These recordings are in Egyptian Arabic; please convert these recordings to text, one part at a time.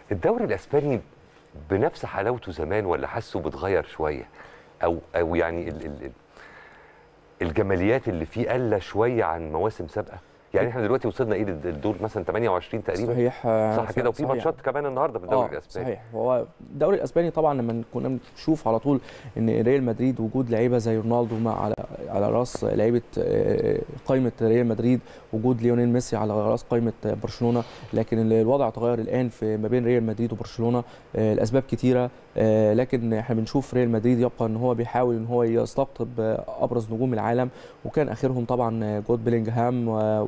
الدوري الاسباني بنفس حلاوته زمان ولا حاسه بتغير شويه او او يعني ال ال الجماليات اللي فيه قل شويه عن مواسم سابقه يعني احنا دلوقتي وصلنا ايه الدور مثلا 28 تقريبا صحيح صح كده وفي صحيح. ماتشات كمان النهارده في الدوري آه، الاسباني صحيح هو الدوري الاسباني طبعا لما كنا بنشوف على طول ان ريال مدريد وجود لعيبه زي رونالدو مع على على راس لعيبه آه، قائمه ريال مدريد وجود ليونيل ميسي على راس قائمه برشلونه لكن الوضع اتغير الان في ما بين ريال مدريد وبرشلونه آه، الاسباب كتيره آه، لكن احنا بنشوف ريال مدريد يبقى ان هو بيحاول ان هو يستقطب آه، ابرز نجوم العالم وكان اخرهم طبعا آه، جود بيلينغهام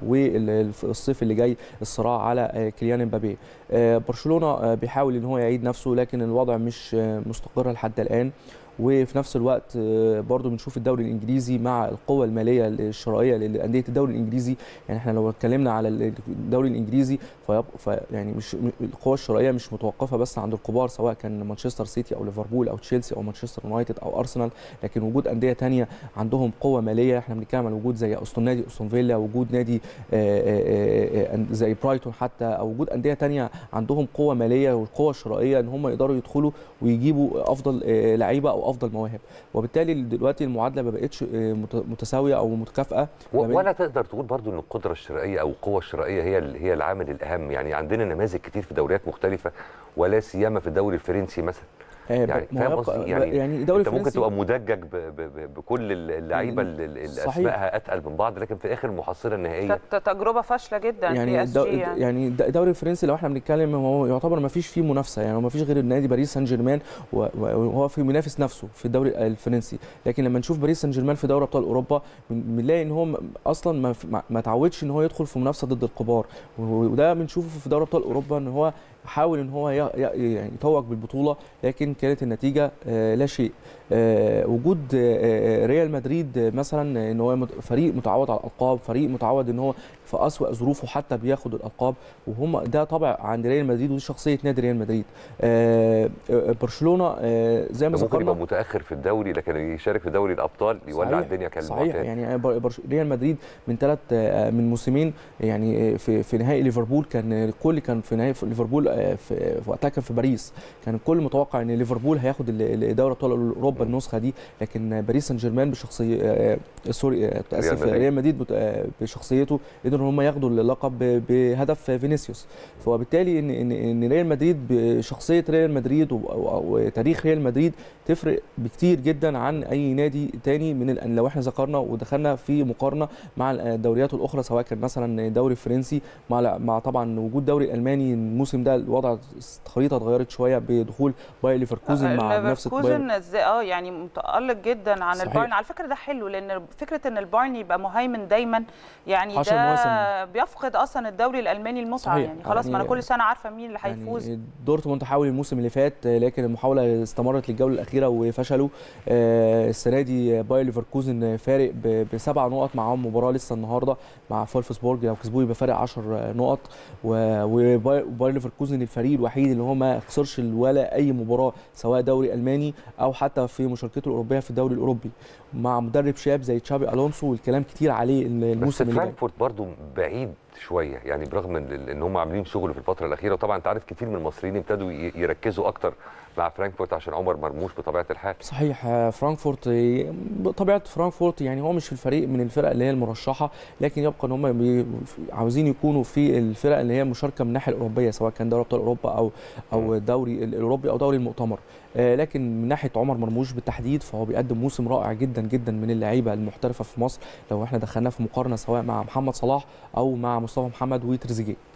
والصيف اللي جاي الصراع على آه، كيليان امبابي آه، برشلونه آه، بيحاول ان هو يعيد نفسه لكن الوضع مش آه، مستقر لحد الان وفي نفس الوقت آه، برضو بنشوف الدوري الانجليزي مع القوه الماليه الشرائيه لانديه الدوري الانجليزي يعني احنا لو اتكلمنا على الدوري الانجليزي فيب... في يعني مش م- القوه الشرائيه مش متوقفه بس عند الكبار سواء كان مانشستر سيتي او ليفربول او تشيلسي او مانشستر يونايتد او ارسنال لكن وجود انديه تانية عندهم قوه ماليه احنا بنتكلم عن وجود زي استون نادي استون فيلا وجود نادي آه، آه، آه، زي برايتون حتى او وجود انديه تانية عندهم قوه ماليه والقوه الشرائيه ان هم يقدروا يدخلوا ويجيبوا افضل آه، لعيبه او افضل مواهب وبالتالي دلوقتي المعادله ما بقتش آه، مت- متساويه او متكافئه و- ما بين- ولا تقدر تقول برضو ان القدره الشرائيه او القوه الشرائيه هي ال- هي العامل الاهم يعني عندنا نماذج كتير في دوريات مختلفه ولا سيما في الدوري الفرنسي مثلا آه، يعني ما هو فاهم يبقى- قصدي يعني يعني الدوري انت ممكن الفرنسي تبقى مدجج ب ب ب بكل اللعيبه اللي اللي صحيح. اسمائها اتقل من بعض لكن في الاخر المحصله النهائيه كانت تجربه فاشله جدا يعني في الدو... اس جي يعني يعني الد- الدوري الفرنسي لو احنا بنتكلم هو يعتبر ما فيش فيه منافسه يعني ما فيش غير النادي باريس سان جيرمان و- و- وهو في بينافس نفسه في الدوري الفرنسي لكن لما نشوف باريس سان جيرمان في دوري ابطال اوروبا بن- بنلاقي ان هو م- اصلا ما في- ما- ما تعودش ان هو يدخل في منافسه ضد الكبار و- وده بنشوفه في دوري ابطال اوروبا ان هو حاول ان هو ي- ي- يعني يتوج بالبطوله لكن كانت النتيجه آه، لا شيء آه، وجود آه، آه، ريال مدريد آه، مثلا ان هو مت- فريق متعود على الالقاب فريق متعود ان هو في اسوأ ظروفه حتى بياخد الالقاب وهم ده طبع عند ريال مدريد ودي شخصيه نادي ريال مدريد آه، آه، برشلونه آه، زي ما ممكن يبقى ذكرنا متاخر في الدوري لكن يشارك في دوري الابطال يولع صحيح، الدنيا صحيح كالمعتاد يعني بر- برش- ريال مدريد من ثلاث من موسمين يعني في في نهائي ليفربول كان الكل كان في نهائي في ليفربول آه، في في وقتها كان في باريس كان الكل متوقع ان ليفربول هياخد ال- ال- دوري ابطال اوروبا النسخه دي لكن باريس سان جيرمان بشخصيه آه، سوري آه، متاسف مدريد. ريال مدريد بت- آه، بشخصيته قدروا ان هم ياخدوا اللقب ب- بهدف فينيسيوس فوبالتالي ان ان ان ريال مدريد بشخصيه ريال مدريد و- و- وتاريخ ريال مدريد تفرق بكتير جدا عن اي نادي تاني من ال- لو احنا ذكرنا ودخلنا في مقارنه مع الدوريات الاخرى سواء كان مثلا الدوري الفرنسي مع مع طبعا وجود الدوري الالماني الموسم ده الوضع الخريطه اتغيرت شويه بدخول باير ليفركوزن مع منافسه باير ليفركوزن ازاي اه يعني متالق جدا عن صحيح. البايرن على فكره ده حلو لان فكره ان البايرن يبقى مهيمن دايما يعني عشر ده مواسم. بيفقد اصلا الدوري الالماني المتعه صحيح. يعني خلاص ما انا يعني- كل سنه عارفه مين اللي هيفوز يعني دورتموند حاول الموسم اللي فات آه، لكن المحاوله استمرت للجوله الاخيره وفشلوا آه، السنه دي باير ليفركوزن فارق ب- بسبع نقط معاهم مباراه لسه النهارده مع فولفسبورج لو كسبوه يبقى فارق 10 نقط و- وباير وباير ليفركوزن الفريق الوحيد اللي هو ما خسرش ولا اي مباراه سواء دوري الماني او حتى في مشاركته الاوروبيه في الدوري الاوروبي مع مدرب شاب زي تشابي الونسو والكلام كتير عليه بس الموسم اللي جاي فرانكفورت برضو بعيد شويه يعني برغم ان ان هم عاملين شغل في الفتره الاخيره وطبعا انت عارف كتير من المصريين ابتدوا ي- يركزوا اكتر مع فرانكفورت عشان عمر مرموش بطبيعه الحال صحيح آه، فرانكفورت آه، بطبيعه فرانكفورت يعني هو مش في الفريق من الفرق اللي هي المرشحه لكن يبقى ان هم بي- عاوزين يكونوا في الفرق اللي هي مشاركه من الناحيه الاوروبيه سواء كان دوري ابطال اوروبا او او الدوري الاوروبي او دوري المؤتمر آه، لكن من ناحيه عمر مرموش بالتحديد فهو بيقدم موسم رائع جدا جدا من اللعيبه المحترفه في مصر لو احنا دخلناه في مقارنه سواء مع محمد صلاح او مع مصطفى محمد وتريزيجيه